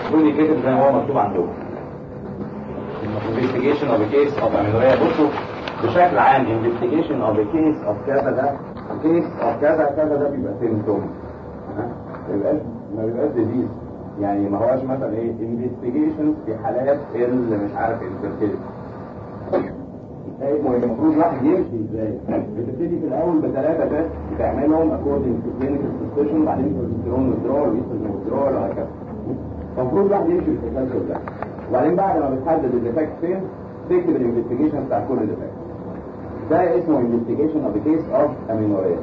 دول كده زي ما هو مكتوب عندهم investigation of a case of amenorrhea بصوا بشكل عام investigation of a case of كذا ده case of كذا كذا ده بيبقى symptom ها؟ ما بيبقاش ما بيبقاش disease يعني ما هواش مثلا ايه investigation في حالات اللي مش عارف infertility ايه المفروض الواحد يمشي ازاي بتبتدي في الاول بثلاثه تest بتعملهم according to clinical suspicion وبعدين بروجسترون withdrawal وايستروجين withdrawal وهكذا المفروض الواحد يمشي بالتسلسل ده وبعدين بعد ما بتحدد الديفكت فين تكتب الانفستيجيشن بتاع كل ديفكت ده اسمه انفستيجيشن اوف كيس اوف امينوريا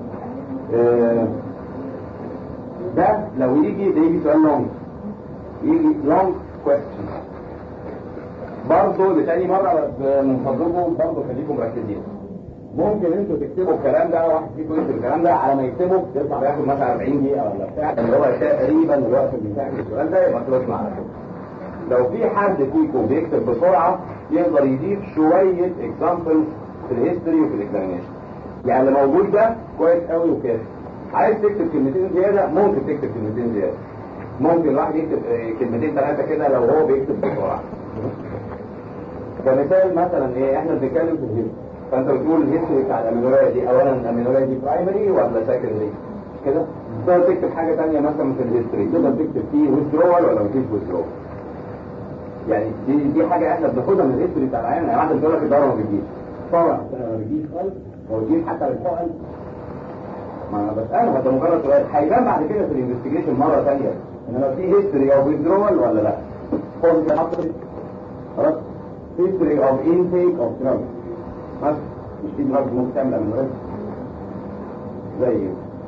ده لو يجي ده يجي سؤال لونج يجي لونج كويستشن برضه لتاني مرة بس من فضلكم برضه خليكم مركزين ممكن انتوا تكتبوا الكلام ده واحد فيكم يكتب الكلام ده على ما يكتبه يطلع بياخد مثلا 40 دقيقة ولا بتاع اللي هو تقريبا الوقت اللي بتاعت السؤال ده يبقى خلصنا على كده لو في حد فيكم بيكتب بسرعة يقدر يضيف شوية اكزامبلز في الهيستوري وفي الاكزامينشن يعني اللي موجود ده كويس قوي وكافي عايز تكتب كلمتين زيادة ممكن تكتب كلمتين زيادة ممكن الواحد يكتب آه، كلمتين ثلاثة كده لو هو بيكتب بسرعة كمثال مثلا ايه احنا بنتكلم في الهيستوري فانت بتقول الهيستوري بتاع الامينوريا دي اولا الامينوريا دي برايمري ولا سكندري كده تقدر تكتب حاجة تانية مثلا في الهيستوري تقدر تكتب فيه withdrawal ولا مفيش withdrawal يعني دي دي حاجة احنا بناخدها من الهيستوري بتاع العيان يعني واحد بيقول لك الدورة ما بتجيش طبعا ما بتجيش خالص لو بتجيش حتى بالحقن ما انا بسأله ده مجرد سؤال هيبان بعد كده في الانفستيجيشن مرة ثانية انما في هيستوري او withdrawal ولا لا خد كده حط خلاص history of intake of drugs بس مش في drugs ممكن تعمل امينوريا زي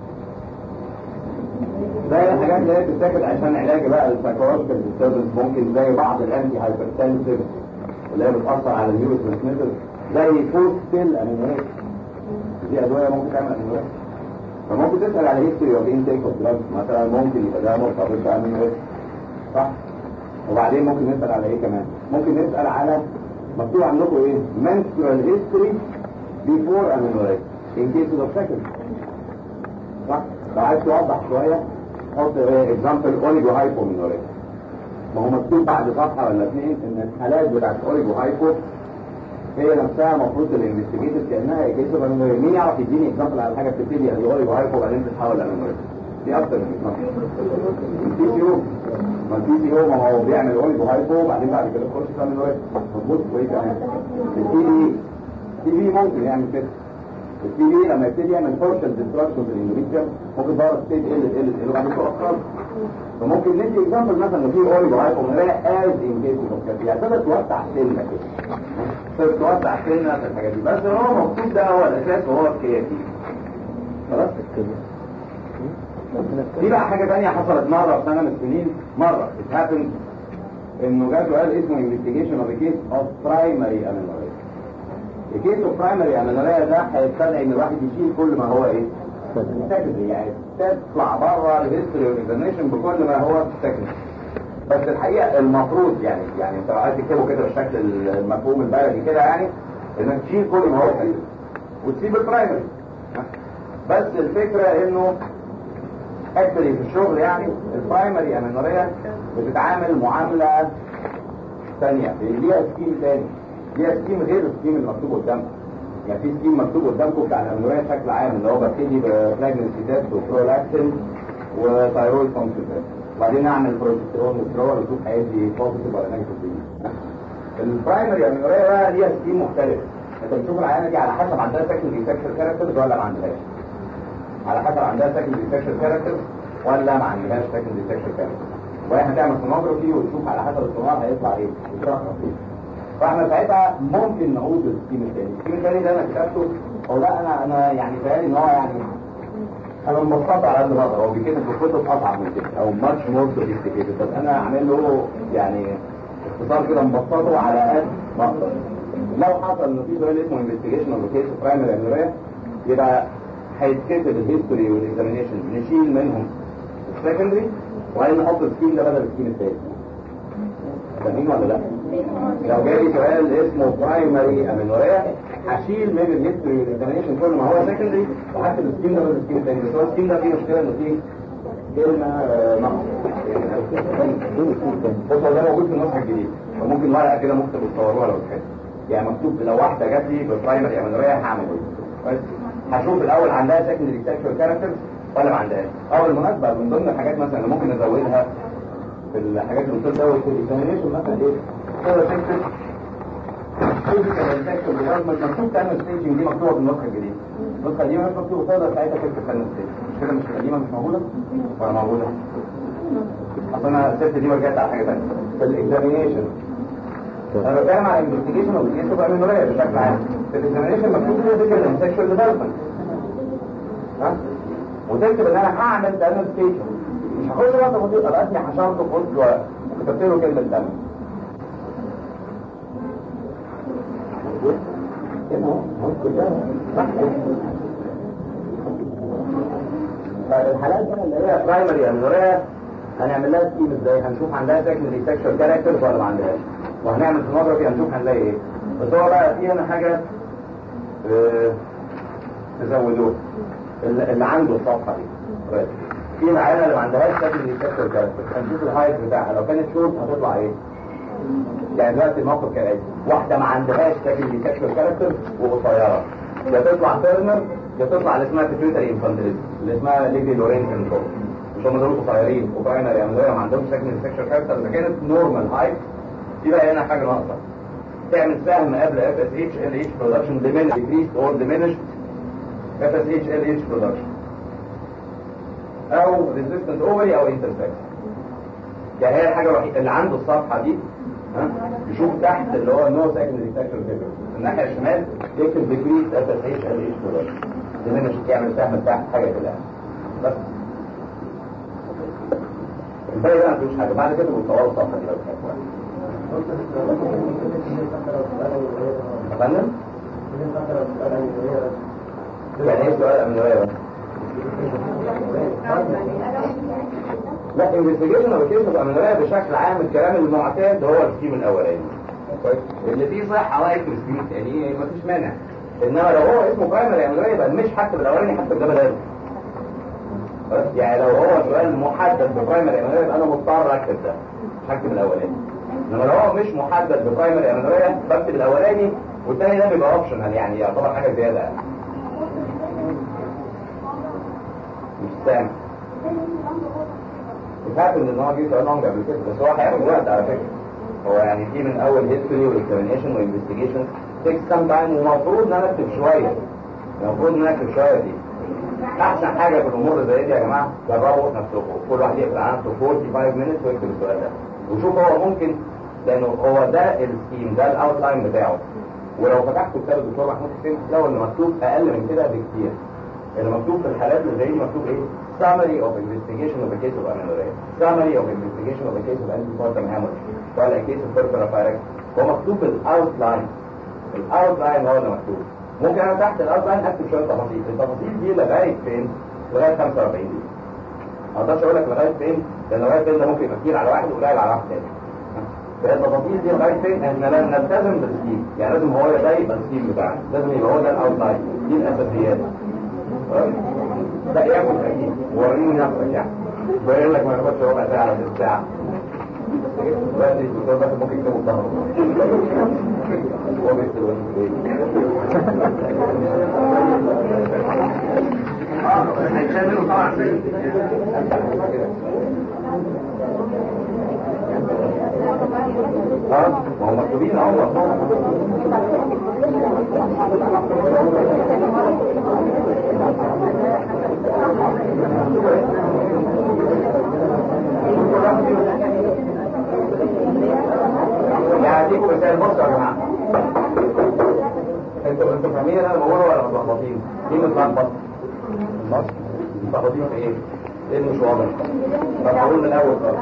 زي الحاجات اللي هي بتتاخد عشان علاج بقى السايكولوجيكال ديستربنس ممكن زي بعض الانتي هايبرتنسيف اللي هي بتاثر على النيورو ترانسميتر زي فوت ستيل امينوريا دي ادويه ممكن تعمل امينوريا فممكن تسال على هيستوري اوف انتيك اوف دراجز مثلا ممكن يبقى ده مرتبط بامينوريا صح وبعدين ممكن نسال على ايه كمان ممكن نسال على مكتوب عندكم ايه menstrual history before amenorrhea in case of second صح لو عايز توضح شويه حط example اوريجو هايبومينوريا ما هو مكتوب بعد صفحه ولا اثنين ان الحالات بتاعت اوريجو هايبو هي نفسها المفروض الانفستيجيتد كانها كيس اوف amenorrhea مين يعرف يديني اكزامبل على حاجه بتبتدي يعني اوريجو هايبو وبعدين تتحول لامينوريا في اكتر من البي سي او ما البي سي او ما هو بيعمل اوريجو هايبو وبعدين بعد كده يخش في امينوريا مظبوط وايه كمان التي بي التي بي ممكن يعمل كده التي بي لما يبتدي يعمل بورشن ديستراكشن في الاندوميتريوم ممكن بقى ستيج ال ال ال وبعدين تقف خالص فممكن ندي اكزامبل مثلا لو في اوريجو هايبو من از ان كيس اوف يعني تقدر توسع سنه كده تقدر توسع سنه في الحاجات دي بس هو المفروض ده هو الاساس وهو الكيافي خلاص دي بقى حاجة تانية حصلت مرة في سنة من السنين مرة it happened انه جاء سؤال اسمه investigation of a case of primary amenorrhea a case of primary amenorrhea ده هيستدعي ان الواحد يشيل كل ما هو ايه secondary يعني تطلع بره الهيستوري والاكزامينشن بكل ما هو secondary بس الحقيقة المفروض يعني يعني انت لو عايز تكتبه كده بالشكل المفهوم البلدي كده يعني انك تشيل كل ما هو secondary وتسيب البرايمري بس الفكرة انه اكتري في الشغل يعني البرايمري امينوريا بتتعامل معاملة ثانية ليها سكيم ثاني ليها سكيم غير السكيم المكتوب قدامك يعني في سكيم مكتوب قدامكم بتاع الامينوريا بشكل عام اللي هو ببتدي ببراجنسي تيست وبرولاكتين وثايرويد فانكشن تيست وبعدين اعمل بروجسترون وسترول واشوف هيدي بوزيتيف ولا نيجاتيف البرايمري امينوريا بقى ليها سكيم مختلف انت بتشوف العيانه دي على حسب عندها سكندري سكشوال كاركترز ولا ما عندهاش على حسب عندها سكندري سكشوال كاركتر ولا ما عندهاش سكندري سكشوال كاركتر وهي هتعمل سونوجرافي وتشوف على حسب السونار هيطلع ايه وتشخص ايه فاحنا ساعتها ممكن نعود للسكيم الثاني السكيم الثاني ده انا كتبته هو لا انا انا يعني فاهم ان هو يعني انا مبسطه على قد ما اقدر هو بيكتب في كتب اصعب من كده او ماتش مور سوفيستيكيتد بس انا اعمل له يعني اختصار كده مبسطه على قد ما اقدر لو حصل انه في سؤال اسمه انفستيجيشن اوف كيس برايمري امينوريا يبقى هيتكتب الهيستوري والاكزامينشن نشيل منهم السكندري وبعدين نحط السكين ده بدل السكين الثاني فاهمين ولا لا؟ لو جالي سؤال اسمه برايمري امينوريا هشيل من الهيستوري والاكزامينشن كل ما هو سكندري وهكتب السكين ده بدل السكين الثاني بس هو السكين ده فيه مشكله انه فيه كلمه نقص بص هو ده موجود في النسخه الجديده فممكن ورقه كده ممكن تصوروها لو تحب يعني مكتوب لو واحده جات لي بالبرايمري امينوريا هعمل ايه بس هشوف الاول عندها سكندري سيكشوال كاركترز ولا ما عندهاش اه بالمناسبه من ضمن الحاجات مثلا اللي ممكن نزودها في الحاجات اللي قلت لها في الاكزامينشن مثلا ايه كده تكتب فيزيكال سيكشوال ديفلوبمنت مكتوب تعمل ستيجنج دي مكتوبه في النسخه الجديده النسخه القديمه مش مكتوبه تقدر ساعتها تكتب تعمل ستيجنج مش كده مش القديمه مش موجوده ولا موجوده اصل انا الست دي ورجعت على حاجه ثانيه في الاكزامينشن انا بتكلم عن الانفستيجيشن والكيس اوف امينوريا بشكل عام في الاكزامينشن مكتوب فيزيكال سيكشوال ديفلوبمنت ها وتكتب ان انا هعمل تعمل ستيجنج مش هخش بقى تفاصيل ابقى اسمي حشرته في وسط وكتبت له كلمه دم الحالات هنا اللي هي برايمري امينوريا هنعمل لها سكيم ازاي هنشوف عندها سكندري سيكشوال كاركترز ولا ما عندهاش وهنعمل سونوجرافي هنشوف هنلاقي ايه بس هو بقى في هنا حاجه اه تزودوه اللي عنده الصفحه دي في العينه اللي ما عندهاش سكندري سيكشوال كاركترز هنشوف الهايت بتاعها لو كانت شورت هتطلع ايه يعني دلوقتي الموقف كالاتي واحده ما عندهاش سكندري سيكشوال كاركترز وقصيره يا تطلع تيرنر يا تطلع اللي اسمها بيتويتري انفانتيليزم اللي اسمها ليبي لورين سندروم مش هم دول قصيرين وبرايمري يعني ما عندهمش سكندري سيكشوال كاركتر اذا كانت نورمال هايت دي بقى هنا حاجه ناقصه تعمل سهم قبل اف اس اتش ال اتش برودكشن diminish decreased or diminished اف اس اتش ال اتش برودكشن او ريزيستنت اوفري او انترسكس يعني هي الحاجه الوحيده اللي عنده الصفحه دي ها يشوف تحت اللي هو نو سكندري سيكشوال فيجر الناحيه الشمال يكتب ديكريس اف اس اتش ال اتش برودكشن diminish يعمل سهم تحت حاجه كده بس الباقي بقى مفيش حاجه بعد كده بتصوروا الصفحه دي لو كانت أفندم؟ يعني ايه سؤال امنوية بس؟ لا انفستيجيشن او كيس امنوية بشكل عام الكلام المعتاد هو السكيم الاولاني اللي فيه صحة واقف في السكيم الثاني مفيش مانع انما لو هو اسمه برايمري امنوية يبقى مش حتى بالاولاني حتى بده بداله يعني لو هو سؤال محدد ببرايمري امنوية يبقى انا مضطر اكتب ده مش هكتب الاولاني انما لو هو مش محدد ببرايمري امنوريا بكتب الاولاني والثاني ده بيبقى اوبشنال يعني يعتبر حاجه زياده يعني. مش سامع مش عارف ان هو جه سؤال لونج قبل كده بس هو هياخد وقت على فكره هو يعني في من اول هيستوري واكزامينيشن وانفستيجيشن تيك سام تايم ومفروض ان انا اكتب شويه المفروض ان انا اكتب شويه دي احسن حاجه في الامور اللي زي دي يا جماعه جربوا نفسكم كل واحد يقرا على نفسه 45 مينتس ويكتب السؤال ده وشوف هو ممكن لانه هو ده السكيم ده الاوتلاين بتاعه ولو فتحت كتاب الدكتور محمود حسين هتلاقوا ان مكتوب اقل من كده بكتير اللي مكتوب في الحالات اللي زي دي مكتوب ايه summary of investigation of a case of amenorrhea summary of investigation of a case of antepartum hemorrhage ولا a case of peripheral pyrexia هو مكتوب الاوتلاين الاوتلاين هو اللي مكتوب ممكن انا تحت الاوتلاين اكتب شويه تفاصيل التفاصيل دي لغايه فين لغايه 45 دقيقه ما اقدرش اقول لك لغايه فين لان لغايه فين ده ممكن يبقى كتير على واحد وقليل على واحد تاني التفاصيل دي لغايه فين احنا لازم نلتزم بالسكيم يعني لازم هو ده يبقى السكيم بتاعنا لازم يبقى هو ده الاوتلاين دي الاساسيات لا ياخد اكيد وريني نفسك يعني بيقول لك ما ياخدش ربع ساعه في الساعه دلوقتي الدكتور بس ممكن يكتبه في ظهره هو بيكتب هيتشال منه طبعا اه ما هم مكتوبين اهو يعني اديكم مثال بصوا يا جماعه انتوا انتوا فاهمين اللي انا بقوله ولا متلخبطين؟ ايه متلخبط؟ متلخبطين في ايه؟ ايه اللي مش واضح؟ طب هقول من الاول خالص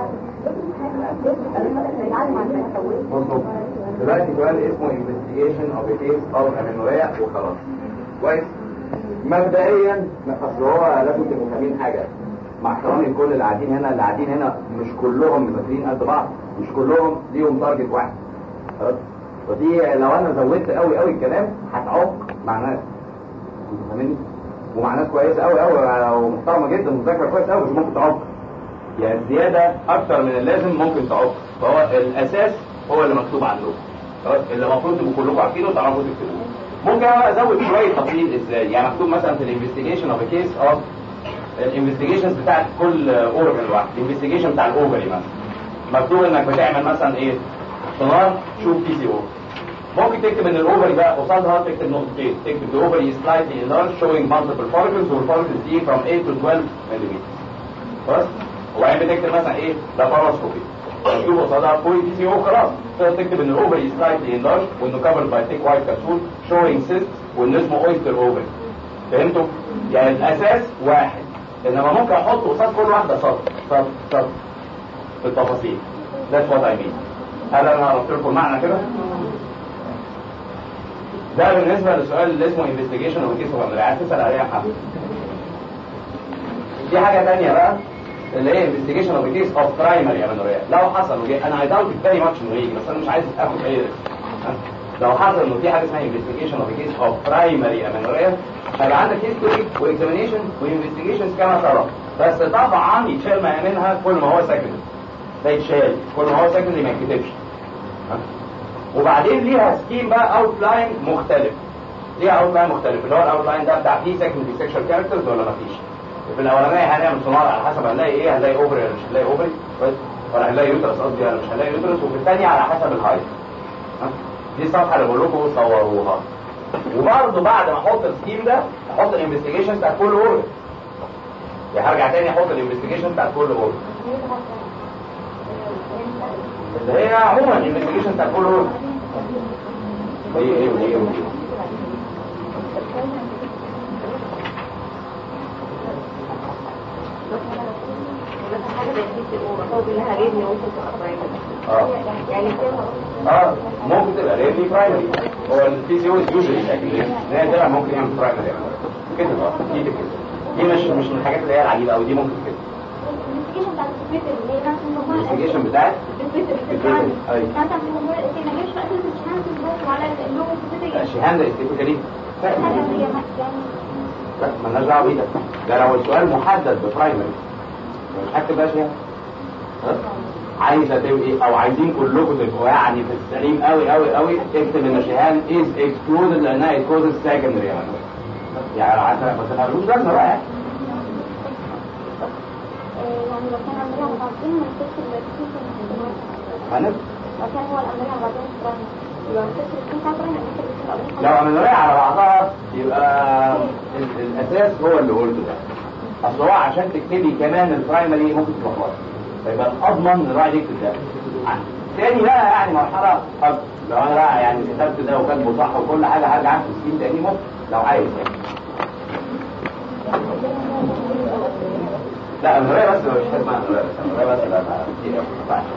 مظبوط دلوقتي سؤال اسمه investigation of a case of amenorrhea وخلاص كويس مبدئيا اصل هو لازم تبقوا فاهمين حاجه مع احترامي لكل اللي قاعدين هنا اللي قاعدين هنا مش كلهم مذاكرين قد بعض مش كلهم ليهم تارجت واحد خلاص ودي لو انا زودت قوي قوي الكلام هتعق مع ناس انتوا فاهمين ومع ناس كويسه قوي قوي ومحترمه جدا ومذاكره كويس قوي مش ممكن تعق يعني زياده اكتر من اللازم ممكن تعوق فهو الاساس هو اللي مكتوب عندكم خلاص اللي المفروض تبقوا كلكم عارفينه وتعرفوا تكتبوه ممكن انا ازود شويه تفصيل ازاي يعني مكتوب مثلا في الانفستيجيشن اوف كيس اوف الانفستيجيشنز بتاعت كل اورجن لوحده الانفستيجيشن بتاع الاوفري مثلا مكتوب انك بتعمل مثلا ايه سونار شوف بي سي او ممكن تكتب ان الاوفري ده قصادها تكتب نقطتين تكتب الاوفري سلايتلي enlarged showing multiple follicles والفوليكلز دي from 8 to 12 ملم خلاص وبعدين بتكتب مثلا ايه ده باراسكوبي مكتوب قصادها فول بي سي او خلاص تقدر تكتب ان الاوفري سلايتلي enlarged وانه covered by thick white capsule showing cysts وان اسمه oyster ovary فهمتوا؟ يعني الاساس واحد انما ممكن احط قصاد كل واحده سطر سطر سطر في التفاصيل that's what I mean هل انا عرفت لكم معنى كده؟ ده بالنسبه للسؤال اللي اسمه investigation of case of عايز تسال عليه يا محمد في حاجه ثانيه بقى اللي هي investigation of case of primary amenorrhea لو حصل وجي انا I doubt it very much انه يجي بس انا مش عايز اخد اي ريسك لو حصل انه في حاجه اسمها investigation of case of primary amenorrhea هيبقى عندك history واكزامينيشن وانفستيجيشنز كما ترى بس طبعا يتشال منها كل ما هو سكندري ده يتشال كل ما هو سكندري ما يتكتبش وبعدين ليها سكيم بقى اوت لاين مختلف ليها اوت لاين مختلف اللي هو الاوت لاين ده بتاع فيه سكندري سيكشوال كاركترز ولا ما فيش في الاولانيه هنعمل سونار على حسب هنلاقي ايه هنلاقي اوفري ولا مش هنلاقي اوفري ولا هنلاقي يوترس قصدي ولا مش هنلاقي يوترس وفي الثانيه على حسب الهايت دي الصفحه اللي بقول لكم صوروها وبرضه بعد ما احط السكيم ده احط الانفستيجيشن بتاع كل اورجن يعني هرجع تاني احط الانفستيجيشن بتاع كل اورجن اللي هي عموما الانفستيجيشن بتاع كل اورجن ايه ايه وايه وايه اه ممكن تبقى ريلي برايمري هو البي سي او يوجوالي لكن نادرا ممكن يعمل برايمري كده بقى دي كده دي مش مش من الحاجات اللي هي العجيبه قوي دي ممكن كده الانفستيجيشن بتاعت الشهاده ده تيبيكالي لا مالناش دعوه بيه ده لو السؤال محدد ببرايمري مش هكتب بقى شهاده عايزه تبقي او عايزين كلكم تبقوا يعني في السليم قوي قوي قوي اكتب ان شيهان از اكسكلودد لانها اكسكلودد سكندري يعني يعني عشان ما تخلوش لازمه بقى يعني لو كان عندنا متعرفين من الست اللي هنب لو كان هو الأمريكا وبعدين لو الست اللي كانت عبرين الست لو عملنا على بعضها يبقى ال- الاساس هو اللي قلته ده اصل هو عشان تكتبي كمان البرايمري ممكن تلخبطي فيبقى الاضمن ان الواحد يكتب ده تاني بقى يعني مرحله أكبر. لو انا بقى يعني كتبت ده وكاتبه صح وكل حاجه هرجع في السكين تاني ممكن لو عايز يعني لا المرايه بس مش اسمها المرايه بس المرايه بس لا لا كتير أوي، ما ينفعش.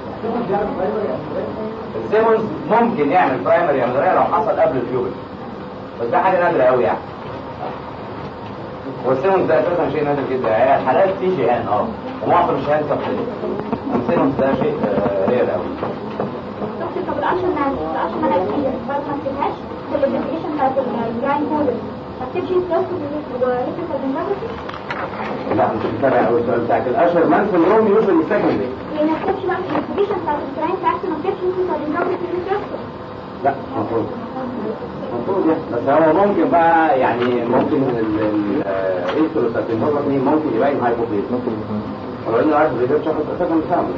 السيمونز ممكن يعمل برايمري المرايه لو حصل قبل الفيوبل بس ده حاجه نادره قوي يعني والسيمونز ده اساسا شيء نادر جدا يعني الحالات فيه شيئان اه ومعظم الشيئان تفصيلي السيمونز ده شيء رير قوي طب العشر ناس العشر ما نكتبش بس ما نكتبهاش في الانفستيجيشن بتاعت الجراين موديل ما تكتبش سلاس وريكتال ديموغرافي لا مش متابع قوي السؤال بتاعك الاشهر مان سندروم يوجوالي سكندري يعني ما تكتبش بقى في الانفستيجيشن بتاعت الجراين بتاعت ما تكتبش ريكتال ديموغرافي في الريكتال لا المفروض المفروض يعني بس هو ممكن بقى يعني ممكن الايستروساتينوباثي ممكن يبين هايبوبليس ممكن ولو انه عارف الريسيرش شخص اساسا مش فاهم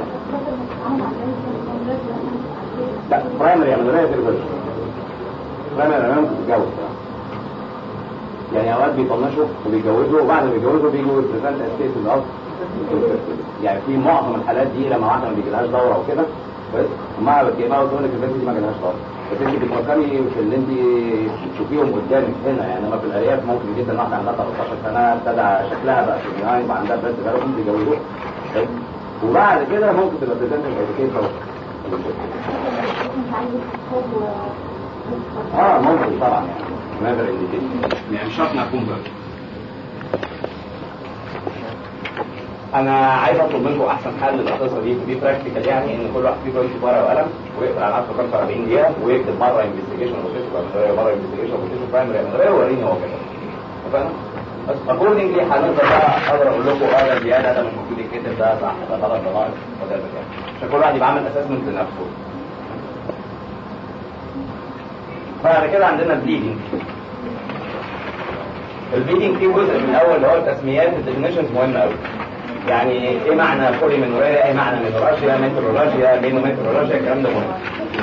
لا برايمري يعني غير ريسيرش برايمري يعني ممكن تتجوز يعني اوقات بيطنشوا وبيتجوزوا وبعد ما بيتجوزوا بيجوا بريزنت اسكيس الاصل يعني في معظم الحالات دي لما واحده ما بيجيلهاش دوره وكده بس وما بتجيبها وتقول لك البنت دي ما جالهاش دوره بس انت بتفكري في اللي انت تشوفيهم قدامك هنا يعني اما في الارياف ممكن جدا واحده عندها 13 سنه ابتدى شكلها بقى في الجناين يبقى عندها بنت بقى ممكن يتجوزوها طيب. وبعد كده ممكن تبقى بريزنت اديوكيتور اه ممكن طبعا يعني نادر انديكيشن يعني مش شرط انها تكون بقى انا عايز اطلب منكم احسن حل للقصه دي دي براكتيكال يعني ان كل واحد فيكم يمسك ورقه وقلم ويقفل على نفسه 45 دقيقه ويكتب مره انفستيجيشن وتيشو مره انفستيجيشن وتيشو برايمري ويوريني هو كده اتفقنا؟ بس اكوردنجلي هنقدر بقى اقدر اقول لكم اه ده زياده ده مش المفروض يتكتب ده صح ده غلط ده ناقص وده ده عشان كل واحد يبقى عامل اسسمنت لنفسه بعد كده عندنا البليدنج البليدنج فيه جزء من الاول اللي هو التسميات الديفينيشنز مهمه قوي يعني ايه معنى بوليمينوريا ايه معنى مينوراشيا ميترولوجيا مينوميترولوجيا الكلام ده مهم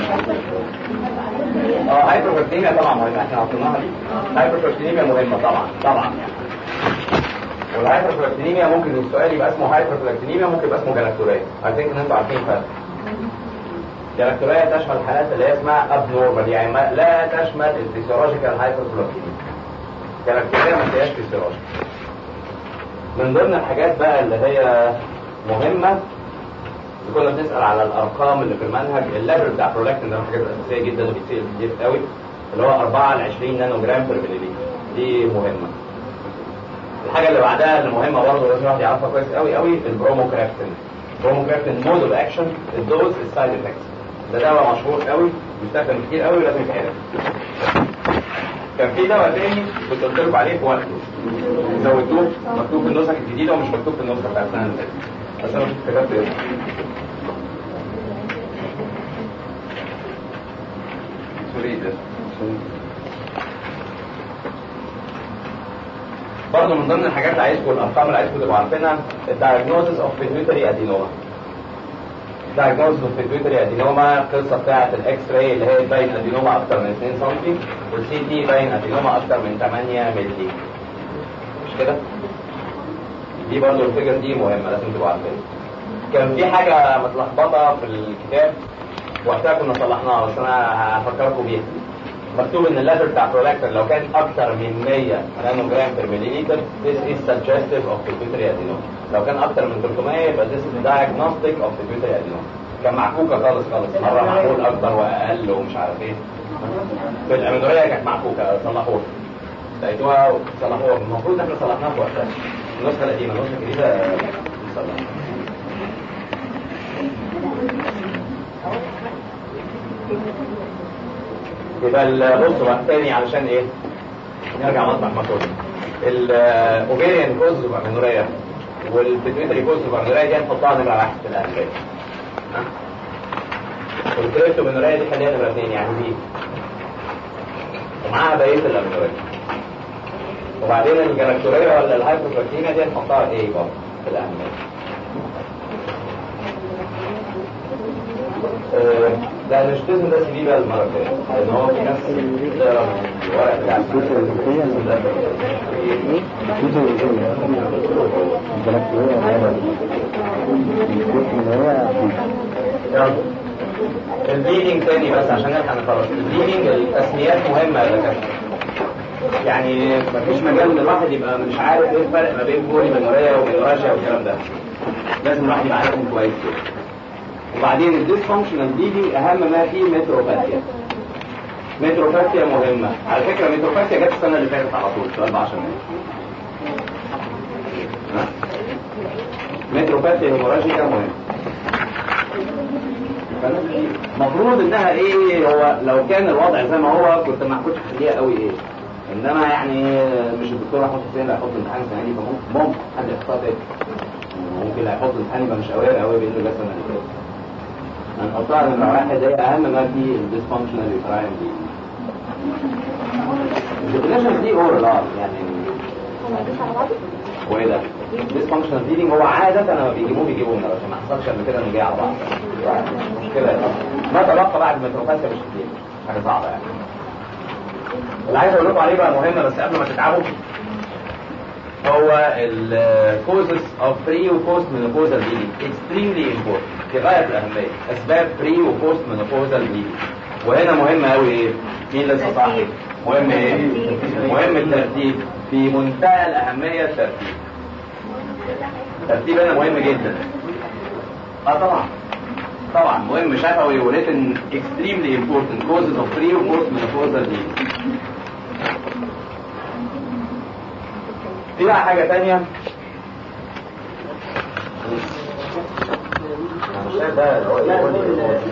اه هايبروكالسيميا طبعا مهمه احنا عطيناها دي هايبروكالسيميا مهمه طبعا طبعا يعني والهايبروكالسيميا ممكن السؤال يبقى اسمه هايبروكالسيميا ممكن يبقى اسمه جلاكتوريا اي ثينك ان انتوا عارفين الفرق جلاكتوريا تشمل الحالات اللي هي اسمها ابنورمال يعني ما لا تشمل الفيسيولوجيكال هايبروكالسيميا جلاكتوريا ما فيهاش فيسيولوجيكال من ضمن الحاجات بقى اللي هي مهمة كنا بنسأل على الأرقام اللي في المنهج الليفل بتاع برولاكتين ده من الحاجات الأساسية جدا وبيتسأل كتير قوي اللي هو 4 ل 20 نانو جرام بير مليليتر دي مهمة الحاجة اللي بعدها اللي مهمة برضه لازم الواحد يعرفها كويس قوي قوي البروموكرافتين البروموكرافتين مود اوف اكشن الدوز السايد افكتس ده دواء مشهور قوي بيستخدم كتير قوي ولازم يتعرف كان في دواء تاني كنت قلت لكم عليه في وقته زودوه مكتوب في النسخ الجديدة ومش مكتوب في النسخة بتاعت السنة اللي فاتت بس انا كنت كتبت اسمه سوري ده برضه من ضمن الحاجات اللي عايزكم الارقام اللي عايزكم تبقوا عارفينها الدايجنوزس اوف بيتويتري ادينوما الدايجنوزس اوف بيتويتري ادينوما القصه بتاعت الاكس راي اللي هي باين ادينوما اكتر من 2 سم والسي تي باين ادينوما اكتر من 8 مللي مش كده؟ دي برضه الفكره دي مهمه لازم تبقوا عارفينها كان في حاجه متلخبطه في الكتاب وقتها كنا صلحناها بس انا هفكركم بيها مكتوب ان الليفل بتاع برولاكتين لو كان اكتر من 100 نانو جرام بير مليليتر this is suggestive of pituitary adenoma لو كان اكتر من 300 يبقى this is diagnostic of pituitary adenoma كان معكوكه خالص خالص مره معمول اكتر واقل ومش عارف ايه في الامينوريه كانت معكوكه صلحوها لقيتوها صلحوها المفروض احنا صلحناها في وقتها النسخه القديمه النسخه الجديده نصلحها يبقى بص بقى تاني علشان ايه نرجع مطرح ما كنا الاوفيريان كوز مينوريا والبيتويتري كوز مينوريا دي هنحطها نمره واحد في الاهميه والكريبتو مينوريا دي خليها نمره اثنين يعني دي ومعاها بقيه الامينوريا وبعدين الجلاكتوريا ولا الهايبوبروتينيا دي هنحطها ايه برضه في الاهميه ده مش لازم ده سي بقى المره الجايه لان هو في ناس بتقرا الورق بتاع البليدنج تاني بس عشان نلحق نخلص البليدنج التسميات مهمه يا دكاتره يعني مفيش مجال ان الواحد يبقى مش عارف ايه الفرق ما بين بولي مينوريا ومينوراشيا والكلام ده لازم الواحد يبقى عارفهم كويس كده وبعدين الديسفانكشنال بليدنج اهم ما فيه متروباثيا متروباثيا مهمه على فكره متروباثيا جت السنه اللي فاتت على طول سؤال ب 10 متروباثيا هيموراجيكا مهمه المفروض انها ايه هو لو كان الوضع زي ما هو كنت ما كنتش هخليها قوي ايه انما يعني مش الدكتور محمود حسين اللي هيحط امتحان السنه دي فممكن ممكن حد يختار تاني ممكن اللي هيحط امتحان يبقى مش اوير قوي بانه جت السنه اللي فاتت هنحطها نمرة واحد هي أهم ما في الديسفانكشنال يوتراين دي. الديفينيشن دي اورال اه يعني وايه ده؟ ديسفانكشنال بليدنج هو عادة لما بيجيبوه بيجيبوه من عشان ما حصلش قبل كده انه جاي على بعض. مشكلة يا ما تبقى بعد المتروفاسيا مش كتير حاجة صعبة يعني. اللي عايز اقول لكم عليه بقى مهمة بس قبل ما تتعبوا هو ال causes of pre و post menopausal bleeding extremely important في غاية الأهمية أسباب pre و post menopausal bleeding وهنا مهم قوي إيه؟ مين لسه صاحي؟ مهم إيه؟ مهم الترتيب في منتهى الأهمية الترتيب الترتيب هنا مهم جدا اه طبعا طبعا مهم شفوي ولكن extremely important causes of pre و post menopausal bleeding في بقى حاجة تانية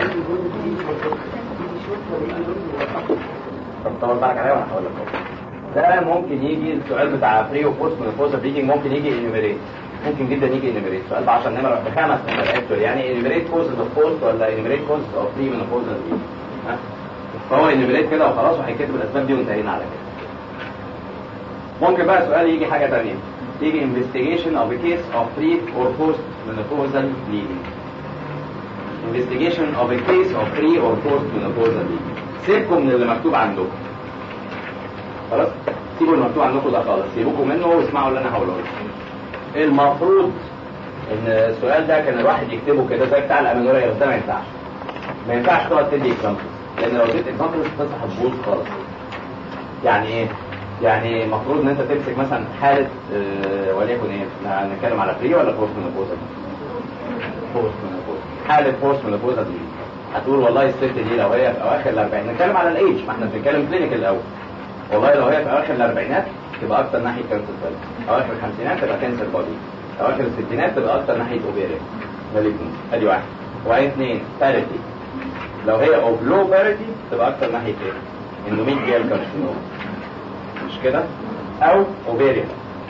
طب طبعا بالك عليها وانا هقول لك ده ممكن يجي السؤال بتاع بري وبوست منوبوزال بليدنج ممكن يجي انيميريت ممكن جدا يجي انيميريت سؤال ب 10 نمر بخمس نمر يعني انيميريت كوزز اوف بوست ولا انيميريت كوزز اوف بري منوبوزال ها فهو انيميريت كده وخلاص وهيكتب الاسباب دي وانتهينا على كده ممكن بقى سؤال يجي حاجه ثانيه تيجي investigation of a case of pre or post menopausal bleeding investigation of a case of pre or post menopausal bleeding سيبكم من اللي مكتوب عندكم خلاص سيبوا اللي مكتوب عندكم ده خالص سيبوكم منه واسمعوا اللي انا هقوله لكم المفروض ان السؤال ده كان الواحد يكتبه كده زي بتاع الامينوريا ده ما ينفعش ما ينفعش تقعد تدي اكزامبلز لان لو اديت اكزامبلز القصه هتبوظ خالص يعني ايه؟ يعني المفروض ان انت تمسك مثلا حاله آه وليكن ايه؟ هنتكلم على بري ولا بوست منوبوزا؟ بوست منوبوزا حاله بوست منوبوزا دي هتقول والله الست دي لو هي في اواخر الاربعينات نتكلم على الايدج ما احنا بنتكلم كلينيكال الاول والله لو هي في اواخر الاربعينات تبقى اكتر ناحيه كانسر سيل اواخر الخمسينات تبقى كانسر بودي اواخر الستينات تبقى اكتر ناحيه اوبيريا مالجنس ادي واحد وبعدين اثنين باريتي لو هي اوف لو باريتي تبقى اكتر ناحيه ايه؟ اندوميتريال كارسينوما مش كده؟ او اوبيريا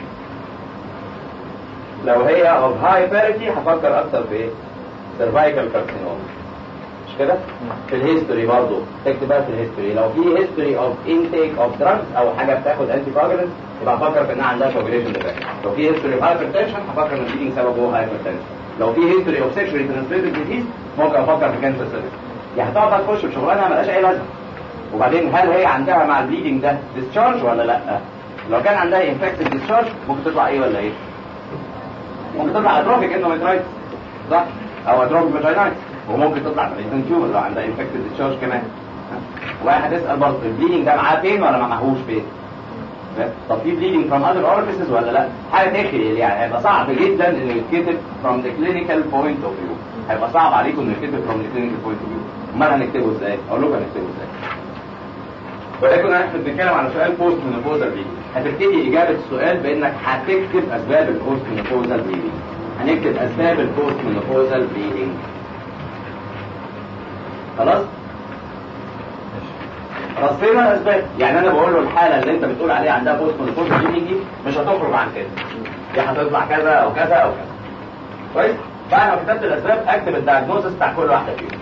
لو هي اوف هاي باريتي هفكر اكتر في ايه؟ سيرفايكال كارسينوما مش كده؟ في الهيستوري برضه تكتب بقى في الهيستوري لو في هيستوري اوف انتيك اوف دراجز او حاجه بتاخد انتي كوجولنت يبقى افكر في انها عندها كوجوليشن ديفكت لو في هيستوري اوف هايبرتنشن هفكر ان البليدنج سببه هايبرتنشن لو في هيستوري اوف سيكشوالي ترانسميتد ديزيز ممكن افكر في كانسر سيرفيس يعني هتقعد بقى تخش في شغلانه مالهاش اي لازمه وبعدين هل هي عندها مع البليدنج ده ديسشارج ولا لا؟ لو كان عندها انفكتد ديسشارج ممكن تطلع ايه ولا ايه؟ ممكن تطلع اتروفيك اندوميترايتس صح؟ او اتروفيك فاجينايتس وممكن تطلع مالجنت تيومر لو عندها انفكتد ديسشارج كمان واحد يسال برضه البليدنج ده معاه فين ولا ما معهوش فين؟ طب في بليدنج فروم اذر اورفيسز ولا لا؟ حاجه تخيل يعني هيبقى صعب جدا انه يتكتب فروم ذا كلينيكال بوينت اوف فيو هيبقى صعب عليكم انه يتكتب فروم ذا كلينيكال بوينت اوف فيو امال هنكتبه ازاي؟ اقول لكم هنكتبه ازاي ولكن احنا بنتكلم على سؤال بوست مينوبوزال بليدنج هتبتدي اجابه السؤال بانك هتكتب اسباب البوست مينوبوزال بليدنج هنكتب اسباب البوست مينوبوزال بليدنج خلاص رصينا الاسباب يعني انا بقول له الحاله اللي انت بتقول عليها عندها بوست مينوبوزال بليدنج دي مش هتخرج عن كده يا هتطلع كذا او كذا او كذا كويس بعد ما كتبت الاسباب اكتب الدايجنوستس بتاع كل واحده فيهم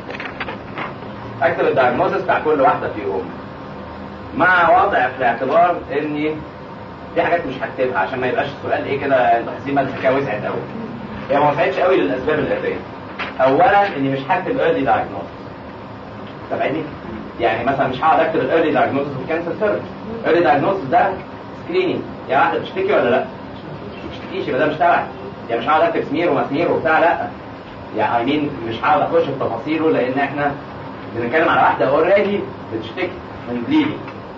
اكتب الدايجنوستس بتاع كل واحده فيهم مع وضع في الاعتبار ان في حاجات مش هكتبها عشان ما يبقاش السؤال ايه كده انتوا حاسين بقى الحكايه وسعت قوي هي ما وسعتش قوي للاسباب الاتيه اولا اني مش هكتب ايرلي دايجنوستس تابعني يعني مثلا مش هقعد اكتب الايرلي دايجنوستس في كانسر سيرفيس ايرلي دايجنوستس ده سكريننج يا واحده بتشتكي ولا لا ما بتشتكيش يبقى ده مش تبعي يعني مش هقعد اكتب سمير ومسمير وبتاع لا يعني اي مين مش هقعد اخش في تفاصيله لان احنا بنتكلم على واحده اوريدي بتشتكي من بليدنج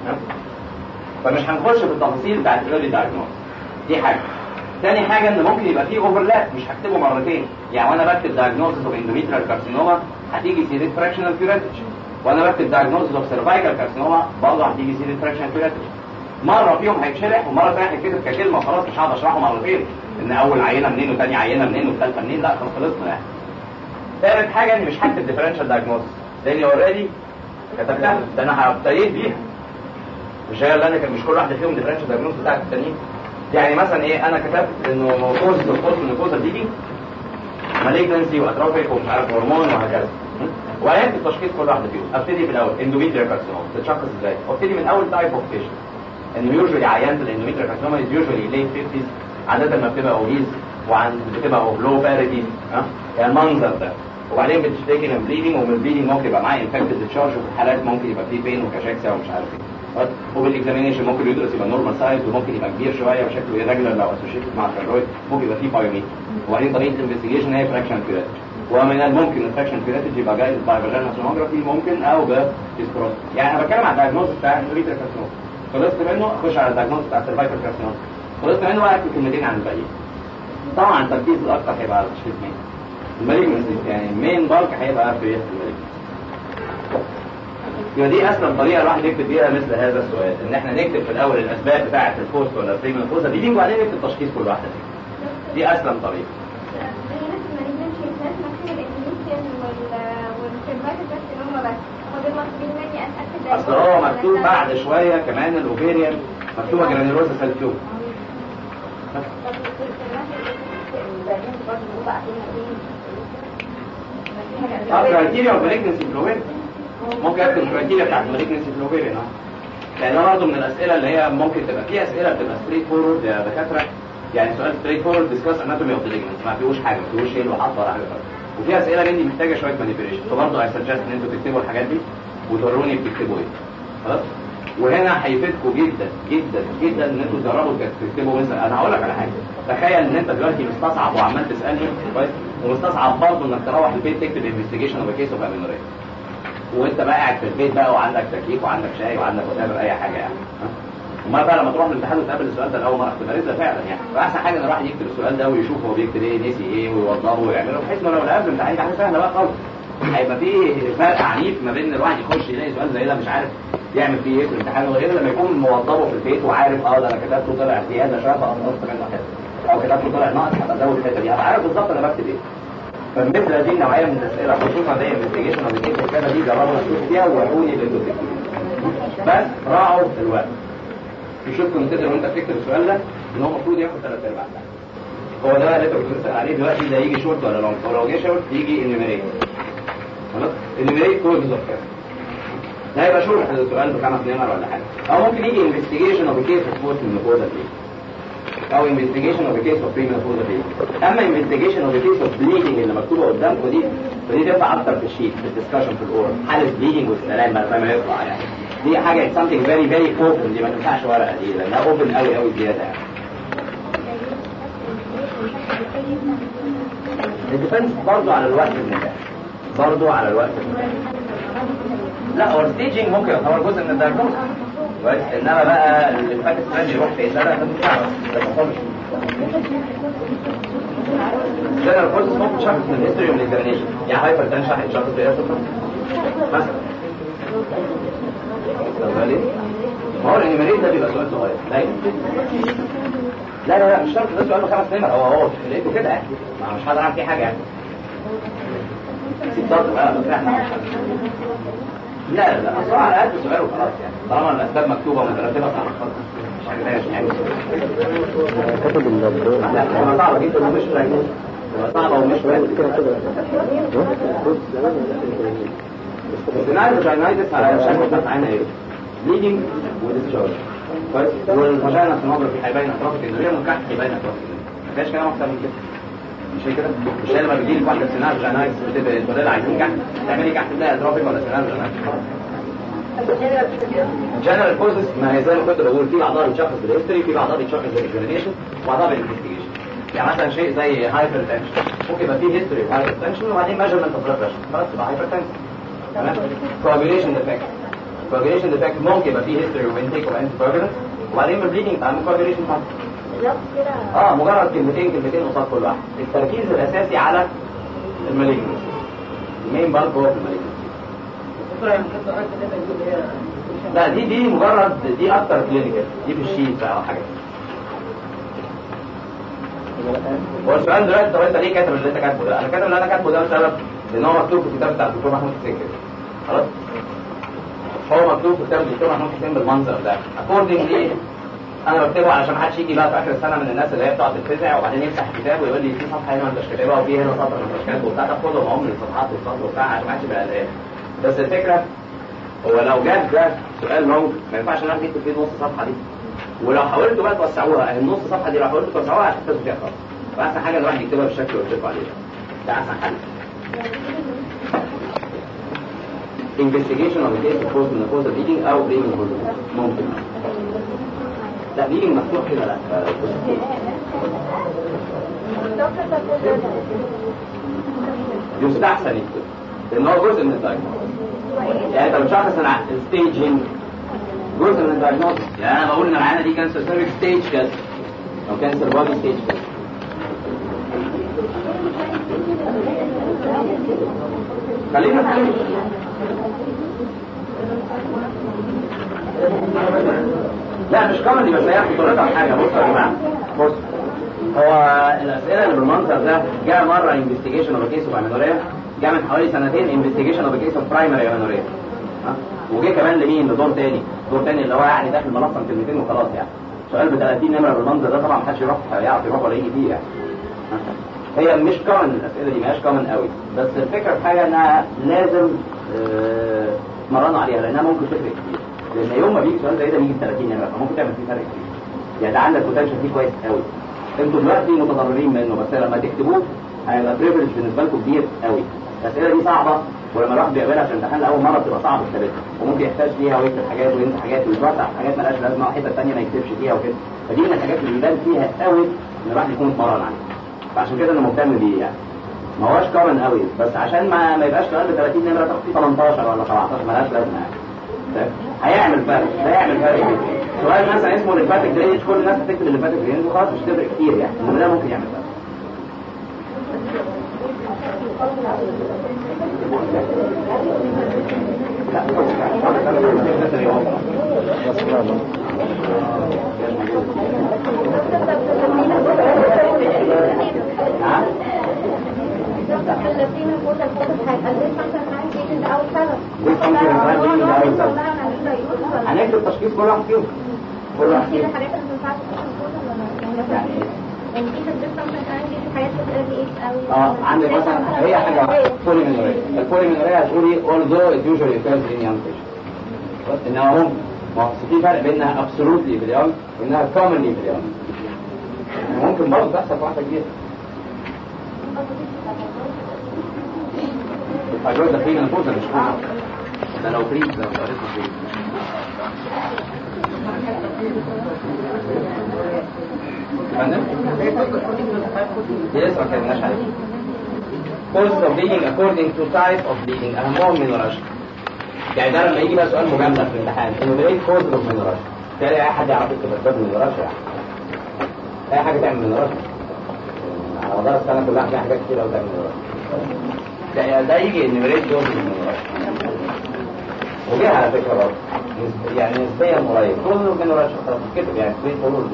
فمش هنخش في التفاصيل بتاعت الايرلي دايجنوز دي حاجه تاني حاجه ان ممكن يبقى فيه اوفرلاب مش هكتبه مرتين يعني وانا بكتب دايجنوزس اوف اندوميتريال كارسينوما هتيجي سيريت فراكشنال كيوريتج وانا بكتب دايجنوزس اوف سيرفايكال كارسينوما برضه هتيجي سيريت فراكشنال كيوريتج مره فيهم هيتشرح ومره ثانيه هيتكتب ككلمه خلاص مش هقعد اشرحه مرتين ان اول عينه منين وثاني عينه منين والثالثه منين لا خلاص خلصنا يعني ثالث حاجه اني مش هكتب ديفرنشال دايجنوزس لاني اوريدي كتبتها ده انا ابتديت بيها مش هي اللي انا كان مش كل واحده فيهم ديفرنشال دايجنوز بتاعت التانيين يعني مثلا ايه انا كتبت انه موتوز الفوز النيكوزا دي مالجنسي واتروفيك ومش عارف هرمون وهكذا وعيات التشخيص كل واحده فيهم ابتدي بالاول اندوميتريال كارسينوما تتشخص ازاي؟ وابتدي من اول تايب اوف بيشنت انه يوجوالي عيان الاندوميتريال كارسينوما از يوجوالي ليت 50 عاده ما بتبقى اوبيز وعن بتبقى اوف لو باريتي ها يعني المنظر ده وبعدين بتشتكي من بليدنج ومن البليدنج ممكن يبقى معاه انفكتد ديتشارج وفي الحالات ممكن يبقى فيه بين وكاشاكسيا ومش عارف ايه وبالاكزامينيشن ممكن يدرس يبقى نورمال سايز وممكن يبقى كبير شويه وشكله ايرجولار لو اسوشيتد مع الثايرويد ممكن يبقى فيه بايوميتر وبعدين طريقه الانفستيجيشن هي فراكشن كيوريتج ومن الممكن الفراكشن كيوريتج يبقى جاي باي فاجينال سونوجرافي ممكن او بسكروس يعني انا بتكلم على الدايجنوز بتاع الريتر كارسينوم خلصت منه اخش على الدايجنوز بتاع السيرفايكال كارسينوم خلصت منه بقى كلمتين عن الباقيين طبعا التركيز الاكثر هيبقى على تشخيص مين المالجنسي يعني المين بالك هيبقى في المالجنسي يبقى دي اسلم طريقه الواحد يكتب بيها مثل هذا السؤال ان احنا نكتب في الاول الاسباب بتاعه البوست ولا البريمنبوزا دي وبعدين نكتب تشخيص كل واحده فيهم دي اسلم طريقه اصل هو مكتوب بعد شويه كمان الاوفيريان مكتوبه جرانيولوزا سالتيوم اه كرايتيريا اوف مالجنسي فلوبيريا ممكن اكتب الكرايتيريا بتاعت مالجنسي فلوبيريا اه لان ده برضه من الاسئله اللي هي ممكن تبقى في اسئله بتبقى ستريت فورورد يا دكاتره يعني سؤال ستريت فورورد ديسكاس اناتومي اوف ذا ليجمنت ما فيهوش حاجه ما فيهوش شيل وحط ولا حاجه خالص وفي اسئله مني محتاجه شويه مانيبيوليشن فبرضه اي سجست ان انتوا تكتبوا الحاجات دي وتوروني بتكتبوا ايه خلاص وهنا هيفيدكم جدا جدا جدا ان انتوا تجربوا تكتبوا مثلا انا هقول لك على حاجه تخيل ان انت دلوقتي مستصعب وعمال تسالني كويس ومستصعب برضه انك تروح البيت تكتب انفستيجيشن اوف كيس اوف امينوريا وانت بقى قاعد في البيت بقى وعندك تكييف وعندك شاي وعندك وتعمل اي حاجه يعني امال بقى لما تروح الامتحان وتقابل السؤال ده الاول مره تبقى رزق فعلا يعني فاحسن حاجه ان الواحد يكتب السؤال ده ويشوف هو بيكتب ايه نسي ايه ويوضبه ويعمله بحيث انه لو لقاه في الامتحان حاجه سهله بقى خالص هيبقى في فرق عنيف ما بين ان الواحد يخش يلاقي سؤال زي ده مش عارف يعمل فيه ايه في الامتحان وغير لما يكون موضبه في البيت وعارف اه ده انا كتبته طلع زياده شويه فقصت منه حته او كتبته طلع ناقص هبقى ازود الحته دي هبقى عارف بالظبط انا بكتب ايه فمثل هذه النوعيه من الاسئله خصوصا زي انفستيجيشن اوف كيس وكذا دي جربوا تشوفوا فيها ووروني اللي انتوا بتكتبوه بس راعوا الوقت يشوف كونسيدر وانت بتكتب السؤال ده ان هو المفروض ياخد ثلاث ارباع ساعه هو ده اللي انت بتسال عليه دلوقتي ده يجي شورت ولا لونج ولو جه شورت يجي انيميريت خلاص انيميريت كوزز اوف كذا ده يبقى شورت السؤال بخمس نمر ولا حاجه او ممكن يجي انفستيجيشن اوف كيس اوف بوست مينوبوزا او انفستيجيشن اوف كيس اوف بري مينوبوزا اما انفستيجيشن اوف كيس اوف بليدنج اللي مكتوبه قدامكم دي فدي تنفع اكتر في الشيت في الدسكشن في الاورال حاله بليدنج والسلام ما ما يطلع يعني دي حاجه something very very open دي ما تنفعش ورقه دي لانها اوبن قوي قوي زياده يعني الديفنس برضه على الوقت المتاح برضه على الوقت المتاح لا هو الستيجنج ممكن يعتبر جزء من الدايجنوز كويس انما بقى اللي فات السنه يروح في سنه انت مش عارف ده ما حصلش جنرال كوزز ممكن تشخص من الهيستوري من الاكزامينشن يعني هايبر تنشن هيتشخص بايه مثلا ما هو الانيميريت ده بيبقى سؤال صغير لا لا لا مش شرط ده سؤال خمس نمر هو هو لقيته كده يعني ما مش هقدر اعمل فيه حاجه يعني ست سطر بقى بس احنا لا لا اصلا على قد السؤال وخلاص يعني طالما الاسباب مكتوبه ومترتبه صح خلاص مش عاجبهاش يعني كتب البرو لا هو صعبه جدا ومش راجل صعبه ومش راجل السيناريو فاجينايتس على شكل بس عين ايه بليدنج وديسشارج كويس والفاجينا سونوجرافي هيبين اطراف الجذريه والكحت هيبين اطراف الجذريه ما فيهاش كلام اكتر من كده مش هي كده مش هي لما بيجي لك واحده سيناريو فاجينايتس بتبقى الولاد عايزين كحت تعملي كحت تلاقي اطرافك ولا سيناريو فاجينايتس جنرال كوزز ما هي زي ما كنت بقول في بعضها بيتشخص بالهيستوري في بعضها بيتشخص بالاكزامينشن وبعضها بالانفستيجيشن يعني مثلا شيء زي هايبر تنشن ممكن يبقى فيه هيستوري هايبر تنشن وبعدين ميجرمنت اوف بلاد بريشر خلاص تبقى هايبر تنشن تمام كوagulation ديفكت كوagulation ديفكت ممكن يبقى فيه هيستوري وانتيك وانتي كوagulant وبعدين بالبليدنج بتاع الكوagulation فاكتور اه مجرد كلمتين كلمتين قصاد كل واحد التركيز الاساسي على المالجنس المين بالك هو في المالجنس لا دي دي مجرد دي اكتر كلينيكال دي في الشيت بقى او حاجه هو السؤال دلوقتي طب انت ليه كاتب اللي انت كاتبه ده؟ انا كاتب اللي انا كاتبه ده بسبب ان هو مكتوب في الكتاب بتاع الدكتور محمود حسين كده خلاص هو مكتوب في كتاب الدكتور محمود حسين بالمنظر ده اكوردنجلي انا بكتبه علشان محدش يجي بقى في اخر السنه من الناس اللي هي بتقعد تتفزع وبعدين يفتح الكتاب ويقول لي في صفحه هنا ما انتش كاتبها وفي هنا سطر ما انتش كاتبه وبتاع خدهم هم من الصفحات والسطر وبتاع عشان محدش يبقى قلقان بس الفكره هو لو جاب ده سؤال لونج ما ينفعش الواحد يكتب فيه نص صفحه دي ولو حاولتوا بقى توسعوها اهي النص صفحه دي لو حاولتوا توسعوها هتحتاجوا فيها خالص فاحسن حاجه الواحد يكتبها بالشكل اللي قلت لكم عليه ده احسن حل investigation of the case of post menopausal bleeding او pre ممكن لا bleeding مفتوح كده لا يستحسن يكتب لان هو جزء من الدايجنوز يعني انت بتشخص الستيجنج جزء من الدايجنوز يعني انا بقول ان العيانه دي كانسر سيرفيك ستيج كذا او كانسر بودي ستيج كذا خلينا نتكلم لا مش كوميدي بس هي خطورتها في حاجه بصوا يا جماعه بص هو الاسئله اللي بالمنظر ده جاء مره انفستيجيشن اوف كيس اوف امينوريا جاء من حوالي سنتين انفستيجيشن اوف كيس اوف برايمري امينوريا ها وجه كمان لمين لدور تاني دور تاني اللي هو يعني داخل ملصم كلمتين وخلاص يعني سؤال ب 30 نمره بالمنظر ده طبعا محدش يروح يعرف يروح ولا يجي فيه يعني ها؟ هي مش كومن الاسئله دي مش كومن قوي بس الفكره في حاجه انها لازم آه، تمرنوا عليها لانها ممكن تفرق كتير لان يوم ما بيجي سؤال زي ده بيجي ب 30 نمره فممكن تعمل فيه فرق كتير يعني ده عندك بوتنشال فيه كويس قوي انتوا دلوقتي متضررين منه بس لما تكتبوه هيبقى بريفليج بالنسبه لكم كبير قوي الاسئله دي صعبه ولما الواحد بيقابلها في الامتحان لاول مره بتبقى صعبه كتابتها وممكن يحتاج فيها ويكتب حاجات وينسى حاجات ويتوسع في حاجات مالهاش لازمه وحته ثانيه ما يكتبش فيها وكده فدي من الحاجات اللي بيبان فيها قوي ان الواحد يكون اتمرن عليها فعشان كده انا مهتم بيه يعني ما هوش كومن قوي بس عشان ما ما يبقاش سؤال ب 30 نمره تاخد فيه 18 ولا 17 مالهاش لازمه يعني فاهم؟ هيعمل فرق هيعمل فرق كده سؤال مثلا اسمه ليمفاتيك درينج كل الناس هتكتب الليمفاتيك درينج وخلاص مش هتفرق كتير يعني انما ده ممكن يعمل فرق نعم هنكتب تشخيص كل واحد فيهم كل واحد فيهم يعني ايه؟ يعني في تدريس مثلا عندي في حاجات بتقول ايه او اه عندك مثلا هي حاجه واحده بوليمينوريا البوليمينوريا هتقولي although it usually occurs in young patients بس انها ممكن ما هو في فرق بينها absolutely في اليوم وانها commonly في اليوم يعني ممكن برضه تحصل في واحده كبيره الفايبرويد ده فيه منفوذه مش فوق ده لو فريز لو قريته فريز فندم؟ Yes, okay, ماشي عليك. Causes of bleeding according to type of bleeding أهمهم menorrhagia. يعني ده لما يجي بقى سؤال مجمع في الامتحان enumerate causes of menorrhagia. تلاقي أي حد يعرف يكتب أسباب menorrhagia يعني. أي حاجة تعمل menorrhagia. على مدار السنة كلها في حاجات كتير أوي تعمل menorrhagia. ده ده يجي enumerate causes of menorrhagia. وجه على فكرة برضه نسب- يعني نسبيا قريب causes of menorrhagia خلاص كتب يعني straight forward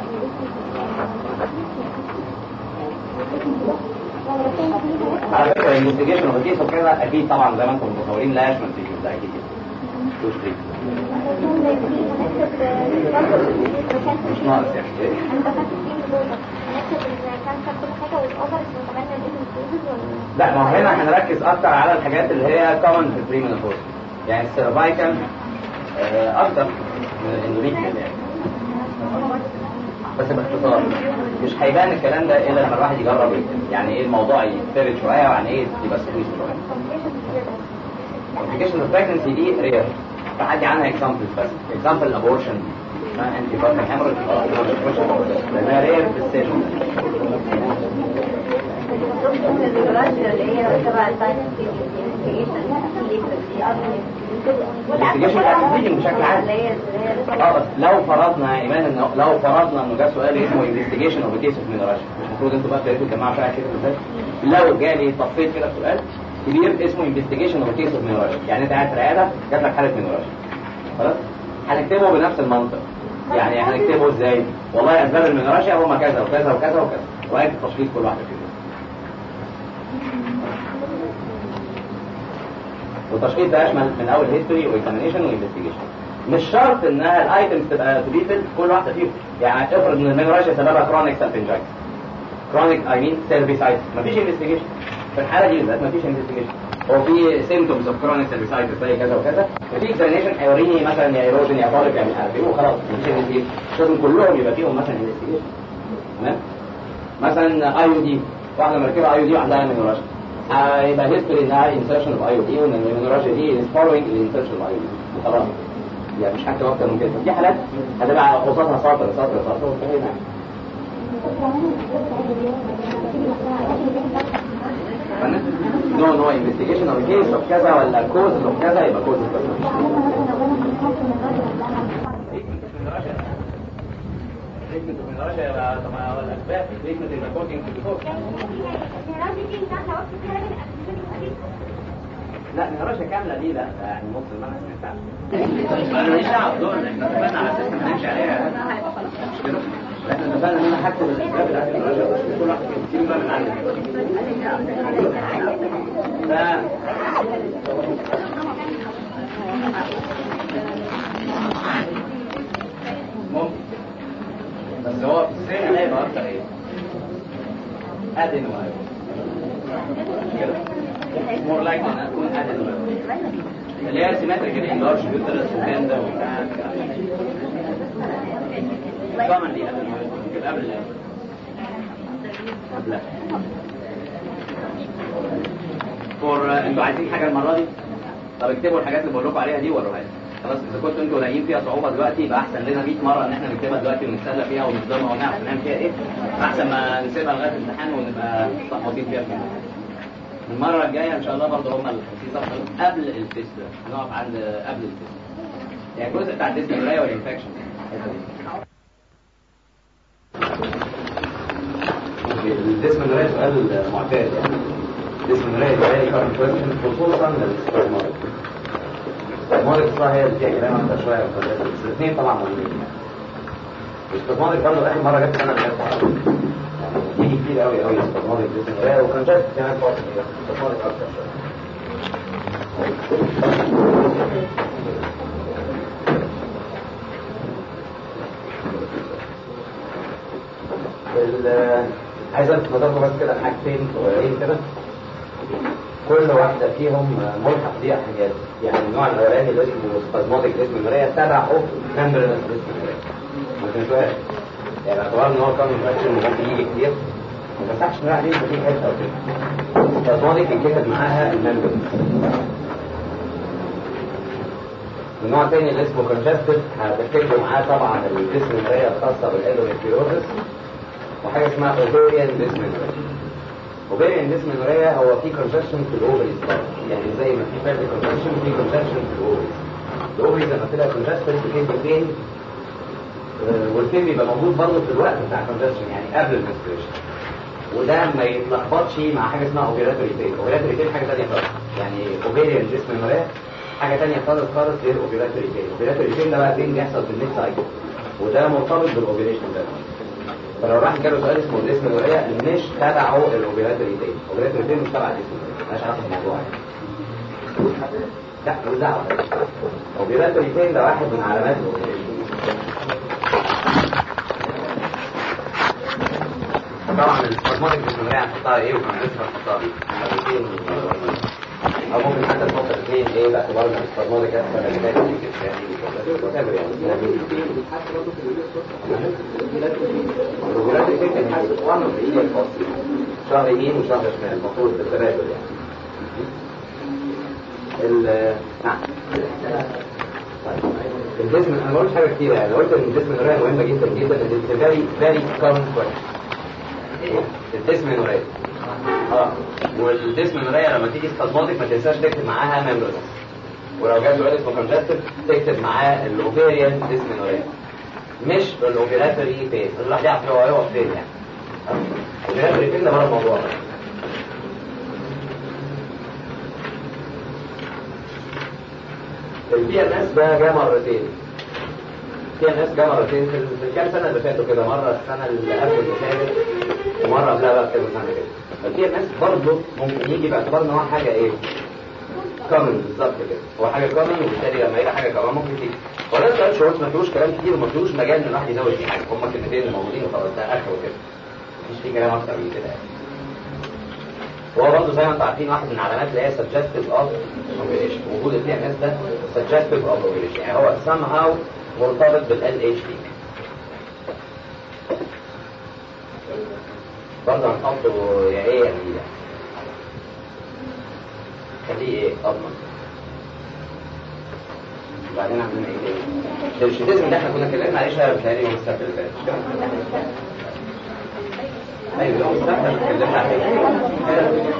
على فكرة الانفستيجيشن وكيس وكذا أكيد طبعا زي ما انتم متصورين لا يشمل في ده أكيد مش مش ناقص يعني إيه؟ انا دخلت فيه جوه نكتب الكانسر كل حاجه والاوفر ونتمنى ان ولا لا ما هو هنا هنركز أكتر على الحاجات اللي هي common في البريمينوبوز يعني السيرفايكال آه، أكتر من الاندوميتريال يعني بس باختصار مش هيبان الكلام ده إلا لما الواحد يجرب يكتب. يعني إيه الموضوع يتفرد شوية ويعني إيه يبقى سكويز شوية complication of pregnancy دي رير فحدي عنها examples بس example abortion اسمها انتي بارتن hemorrhage لانها رير في السيشن investigation activity بشكل عام اه بس لو فرضنا يا ايمان ان لو فرضنا انه جه سؤال اسمه investigation of a case of menorrhagia مش المفروض انتوا بقى تقريبا الجماعه فيها كده ازاي لو جالي طفيت كده سؤال كبير اسمه investigation of a case of menorrhagia يعني انت قاعد في العياده جات لك حاله menorrhagia خلاص هنكتبه بنفس المنطق يعني هنكتبه ازاي والله اسباب المنوراشيا هما كذا وكذا وكذا وكذا وهيك تشخيص كل واحده فيهم والتشخيص ده يشمل من اول هيستوري واكزامينيشن وانفستيجيشن مش شرط انها الايتمز تبقى تو بي في كل واحده فيهم يعني افرض ان المنوراشيا سببها كرونيك سالفنجايتس كرونيك اي مين سيرفيسايتس مفيش انفستيجيشن في الحاله دي بالذات مفيش انفستيجيشن هو في سيمتومز اوف كرونيك سيرفيسايتس زي كذا وكذا في اكزامينيشن هيوريني مثلا يا ايروجن يا طارق يا مش عارف ايه وخلاص مفيش انفستيجيشن مش لازم كلهم يبقى فيهم مثلا انفستيجيشن تمام مثلا اي او دي واحده مركبه اي او دي واحده منوراشيا هيبقى هيستوري انها انسرشن اوف اي او دي وان المنوراشيا دي از فولوينج الانسرشن اوف اي او دي خلاص يعني مش هكتب اكتر من كده في حالات هتبقى قصادها سطر سطر سطر وانتهينا نو نو انفستيجيشن اوف كيس اوف كذا ولا كوز اوف كذا يبقى كوز اوف كذا تريتمنت اوف المنوراشيا يبقى طبعا الاسباب تريتمنت يبقى كوكينج تو بيفور لا منوراشيا كامله دي لا ده يعني نص المنهج بتاعها انا ماليش دعوه بدول احنا اتفقنا على اساس ما نمشي عليها مش كده احنا اتفقنا ان انا هكتب الاسباب بتاعت المنوراشيا بس كل واحد يكتب بقى من عندك ف ممكن بس هو في السن هيبقى اكتر ايه؟ ادينومايوز كده مور لايك انها تكون ادينومايوز اللي هي سيمتريك انلارج يوترس وكان ده وبتاع كومنلي ادينومايوز ممكن قبل الأب. لا فور انتوا عايزين حاجه المره دي؟ طب اكتبوا الحاجات اللي بقول لكم عليها دي وروها لي. خلاص اذا كنتوا انتوا لاقيين فيها صعوبه دلوقتي يبقى احسن لنا 100 مره ان احنا نكتبها دلوقتي ونتسلى فيها ونصدمها ونعرف نعمل فيها ايه احسن ما نسيبها لغايه الامتحان ونبقى متلخبطين فيها في الامتحان. المره الجايه ان شاء الله برضه هم ال 50 صفحه قبل التست ده هنقف عند قبل التست يعني الجزء بتاع التست القرايه والانفكشن الجسم النراية سؤال معتاد يعني الجسم النراية سؤال كارن كويستشن خصوصا للاستثمار الاستثمار الصراحة هي اللي فيها كلام اكتر شوية من الفلسفة. بس الاثنين طبعا مهمين الاستثمار برضه اخر مرة جت سنة اللي فاتت يعني بيجي كتير قوي قوي الاستثمار الجسم النراية وكان جات كمان فترة كده الاستثمار اكتر شوية ال- عايز الفت نظركم بس كده حاجتين صغيرين كده كل واحدة فيهم ملحق ليها حاجات يعني النوع الأولاني اللي اسمه سبازماتيك اسم المراية تبعه ممبرنس اسم المراية ما تنسوهاش يعني باعتبار ان هو كان مفكر ممكن يجي كتير ما تفتحش نراية عليه يبقى فيه حتة أو كده سبازماتيك يتكتب معاها الممبرنس النوع الثاني اللي اسمه كونجستيف هتكتبوا معاه طبعا الجسم المراية الخاصة بالإلوميكيروزس وحاجه اسمها اوفيريان ديسمنوريا اوفيريان ديسمنوريا هو في كونجكشن في الاوفريز يعني زي ما في فرق كونجكشن في كونجكشن في الاوفريز الاوفريز لما تبقى كونجكشن بتدي فين والفين بيبقى موجود برضه في الوقت بتاع كونجكشن يعني قبل المنستريشن وده ما يتلخبطش مع حاجه اسمها اوفيراتوري فين اوفيراتوري فين حاجه ثانيه خالص يعني اوفيريان ديسمنوريا حاجه ثانيه خالص خالص غير اوفيراتوري فين اوفيراتوري فين ده بقى فين بيحصل في النت سايكل وده مرتبط بالاوفيريشن ده فلو راح جاله سؤال اسمه الاسم الولاية مش تبعه الاوبراتوري تاني الاوبراتوري تاني مش تبع الاسم مالهاش علاقه بالموضوع يعني لا مش دعوه الاوبراتوري تاني ده واحد من علامات الاوبريشن طبعا الفورماتيك اسم الولاية هنحطها ايه وهنعرفها هنحطها ايه مرتين او ممكن حتى نحط الاثنين ايه باعتبار ان الفورماتيك اسم الولاية يعني الرجولات اللي كانت حاسس وانا في ايدي الفصل شهر يمين وشهر شمال المفروض بالتبادل يعني ال نعم الجسم انا ما قلتش حاجه كتير يعني قلت ان الجسم النوريه مهمه جدا جدا it's a very very common question الجسم النوريه اه والجسم النوريه لما تيجي استضماتك ما تنساش تكتب معاها ممبرز ولو جاب سؤال اسمه كونجستيف تكتب معاه الاوفيريان جسم النوريه مش بالاوبراتوري فين الواحد يعرف هو هيقف فين يعني الاوبراتوري فين ده بره الموضوع البي ان اس ده جه مرتين البي ان اس جه مرتين في في الكام سنه اللي فاتوا كده مره السنه اللي قبل اللي فاتت ومره قبلها بقى كذا سنه كده البي ان اس برضه ممكن يجي باعتبار ان هو حاجه ايه كومن بالظبط كده هو حاجه كومن وبالتالي لما يبقى حاجه كمان ممكن تيجي ولا سؤال شورت ما فيهوش كلام كتير وما فيهوش مجال ان الواحد يزود فيه حاجه هم الكلمتين اللي موجودين وخلاص ده اخر وكده مفيش فيه كلام اكتر من كده يعني هو برضه زي ما انتم عارفين واحد من علامات اللي هي سجستيف اوف اوبريشن وجود البي ام اس ده سجستيف اوف اوبريشن يعني هو somehow مرتبط بالال اتش دي برضه هنحطه يا ايه يا بي خليه ايه اضمن وبعدين عندنا ايه تاني الشيتيزم ده احنا كنا اتكلمنا عليه شويه بتهيألي يوم السبت اللي فات مش كده؟ ايوه يوم السبت احنا اتكلمنا عليه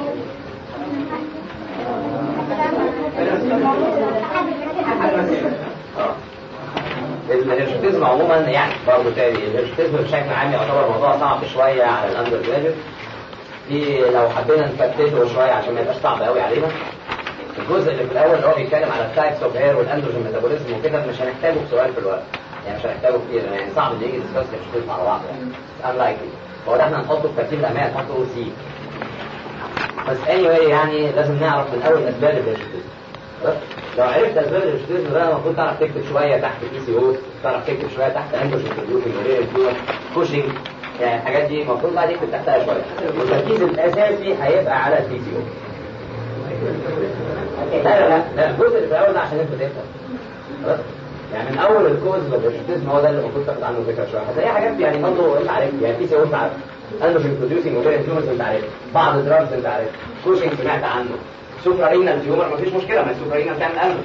اه الهيرشوتيزم عموما يعني برضه تاني الهيرشوتيزم بشكل عام يعتبر موضوع صعب شويه على الاندر جراديوت في لو حبينا نفتته شويه عشان ما يبقاش صعب قوي علينا الجزء اللي في الاول اللي هو بيتكلم على التايبس اوف هير والاندروجين ميتابوليزم وكده مش هنحتاجه في سؤال في الوقت يعني مش هنحتاجه كتير يعني صعب ان يجي ديسكاس هيرشوتيزم على بعض يعني unlikely هو ده احنا هنحطه في ترتيب الامان نحطه او سي بس anyway يعني لازم نعرف من اول اسباب الهيرشوتيزم بس لو عرفت اسباب الهيرشوتيزم ده المفروض تعرف تكتب شويه تحت بي سي او تعرف تكتب شويه تحت اندوش انترفيوتنج ورير كوشنج يعني الحاجات دي المفروض بعد يكتب تحتها شويه والتركيز الاساسي هيبقى على البي سي او لا لا لا لا الجزء اللي في الاول ده عشان انت تفهم خلاص يعني من اول الكوز للهيرشوتيزم هو ده اللي المفروض تاخد عنه فكره شويه هتلاقي حاجات يعني برضه انت عارف يعني بي سي او انت عارف اندوش انتروديوسنج ورير تيومرز انت عارف بعض الدراجز انت عارف كوشنج سمعت عنه سوبرا رينال تيومر مفيش مشكله ما السوبرا رينال بتعمل قلب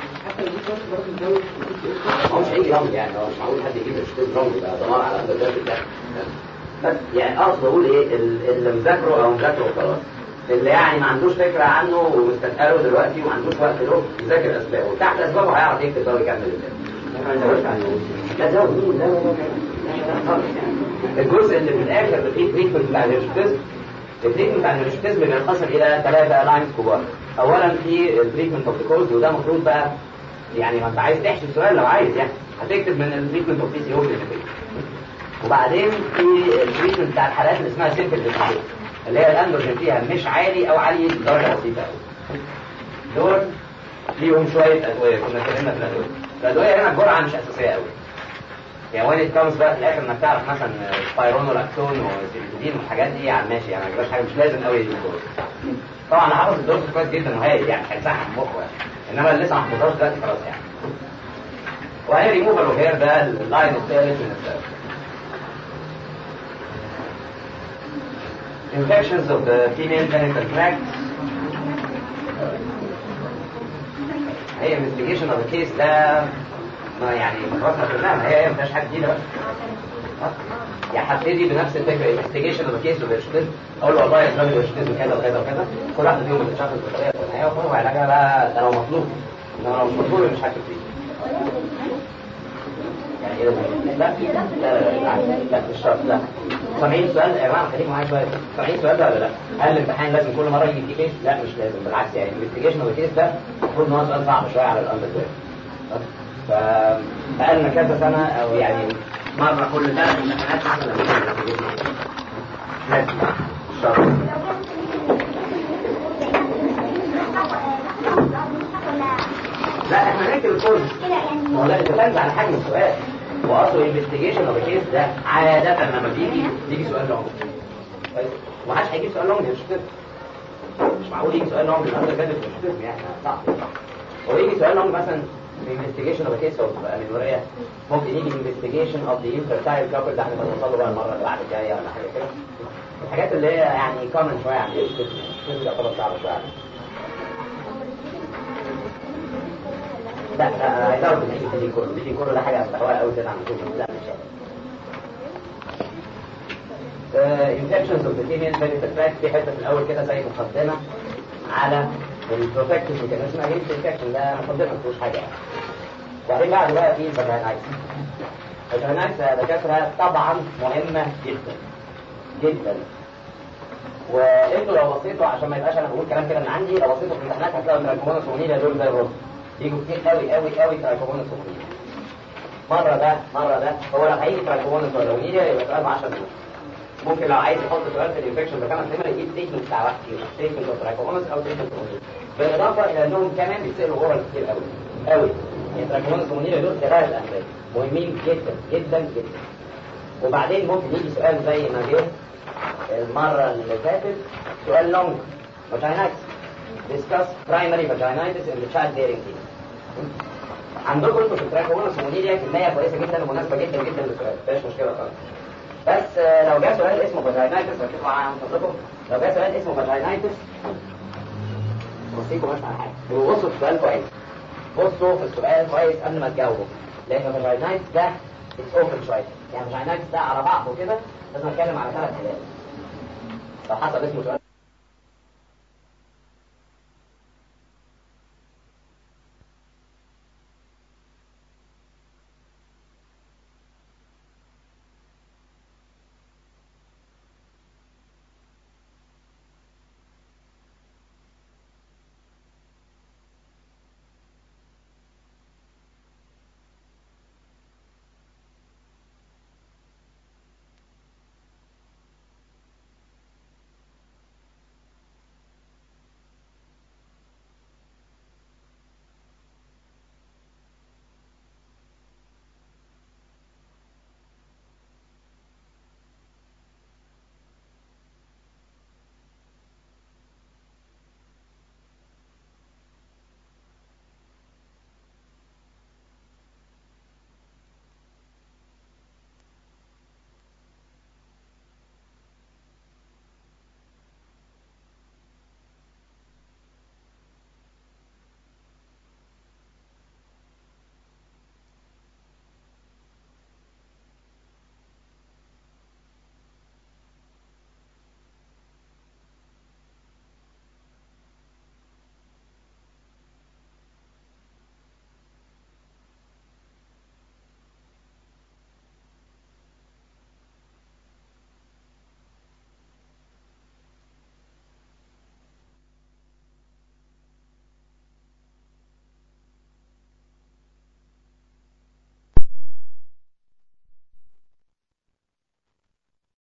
هو مش هيجي رمل يعني هو مش معقول حد يجيب الشتيز رمل ده دمار على هذا الدرس ده بس يعني اقصد اقول ايه ال- اللي مذاكره او مذاكره خلاص اللي يعني ما عندوش فكره عنه ومستثقله دلوقتي وما عندوش وقت له يذاكر اسبابه وتحت اسبابه هيعرف يكتب ده ويكمل ازاي ما نزودش عنه لا زود مين لا لا لا لا لا خالص يعني الجزء اللي في الاخر فيه تريتمنت بتاع الهيرشوتيزم التريتمنت بتاع الهيرشوتيزم بينقسم الى ثلاثه لاينز كبار اولا في التريتمنت اوف ذا كوز وده المفروض بقى يعني ما انت عايز تحشي السؤال لو عايز يعني هتكتب من التريتمنت اوف بي سي او وبعدين في التريتمنت بتاع الحالات اللي اسمها سيمبل ديسبيشن اللي هي الاندروجين فيها مش عالي او عالي درجه بسيطه قوي دول فيهم شويه ادويه كنا اتكلمنا في الادويه الادويه هنا الجرعه مش اساسيه قوي يعني وين اتكمز بقى في الاخر انك تعرف مثلا سبايرونولاكتون وسيليتين والحاجات دي يعني ماشي يعني ما تجيبهاش حاجه مش لازم قوي الدوز طبعا انا حافظ الدوز كويس جدا وهايل يعني هيسحب مخه يعني انما اللي لسه ما حفظهاش دلوقتي خلاص يعني وهي ريموفال اوف هير ده اللاين الثالث من الثالث infections of the female genital tract هي investigation of the case ده ما يعني خلاص كلها ما هي هي ما فيهاش حاجه جديده بقى ها؟ يعني هبتدي بنفس الفكره investigation of the case of the اقول له والله يا اسلام الهيرشتيزم كذا وكذا وكذا كل واحد فيهم بتتشخص بطريقه ثانيه وهو علاجها بقى ده لو مطلوب انما لو مش مطلوب مش هكتب فيه يعني ايه ده؟ لا لا لا لا لا مش شرط لا سامعين سؤال يا جماعه خليكم معايا شويه سامعين سؤال ده ولا لا؟ هل الامتحان لازم كل مره يجي فيه كيس؟ لا مش لازم بالعكس يعني الانفستيجيشن اوف كيس ده المفروض ان هو سؤال صعب شويه على الاندر فبقالنا كذا سنه او يعني مره كل ثلاث امتحانات مثلا لما نعمل investigation. لازم مش شرط لا احنا نكتب الكورس ما هو ده ديبند على حجم السؤال واصل الانفستيجيشن اوف كيس ده عاده لما بيجي بيجي سؤال لونج طيب ما حدش هيجيب سؤال لونج مش كده مش معقول يجي سؤال لونج النهارده كاتب مش كده يعني صعب هو يجي سؤال لونج مثلا انفستيجيشن اوف كيس اوف امينوريا ممكن يجي انفستيجيشن اوف ذا انفيرتايل كابل ده احنا بنوصل له بقى المره اللي بعد الجايه ولا حاجه كده الحاجات اللي هي يعني كومن شويه عن كده يعتبر صعبه شويه علينا. لا لا عايز اعرف ان دي كله دي كله ده حاجه استحواء قوي كده عن كده لا مش انفكشنز اوف ذا فيميل فيريتال تراكت في حته في الاول كده زي مقدمه على البروتكتيف ميكانيزم اجينست انفكشن ده مقدمه ما فيهوش حاجه يعني وبعدين بعد بقى في الفاجينايتس الفاجينايتس يا دكاتره طبعا مهمه جدا جدا وانتوا لو بصيتوا عشان ما يبقاش انا بقول كلام كده من عندي لو بصيتوا في الامتحانات هتلاقوا التراكمونس ومونيلا دول زي الرز يجوا كتير قوي قوي قوي تراكمونس ومونيلا مره ده مره ده هو لو هيجي تراكمونس ولا مونيلا يبقى سؤال ب 10 دقايق ممكن لو عايز يحط سؤال في الانفكشن ده كمان نمره يجيب ستيتمنت بتاع واحد فيهم ستيتمنت اوف تراكمونس او ستيتمنت اوف مونيلا بالاضافه الى انهم كمان بيتسالوا اورال كتير قوي قوي يعني تراكمونس ومونيلا دول كبار الامراض مهمين جدا جدا جدا وبعدين ممكن يجي سؤال زي ما جه المرة اللي فاتت سؤال لونج vaginitis discuss primary vaginitis in the child bearing age عندكم انتوا في التراك هو سمونيليا كمية كويسة جدا ومناسبة جدا جدا للسؤال مفيش مشكلة خالص بس آه، لو جاء سؤال اسمه فاجينايتس ركزوا معايا من فضلكم لو جاء سؤال اسمه فاجينايتس بصيكم مش على حاجة بصوا في السؤال كويس بصوا في السؤال كويس قبل ما تجاوبوا لأن الفاجينايتس ده اتس اوبن شوية يعني الفاجينايتس ده على بعضه كده لازم اتكلم على ثلاث حاجات لو حصل اسمه سؤال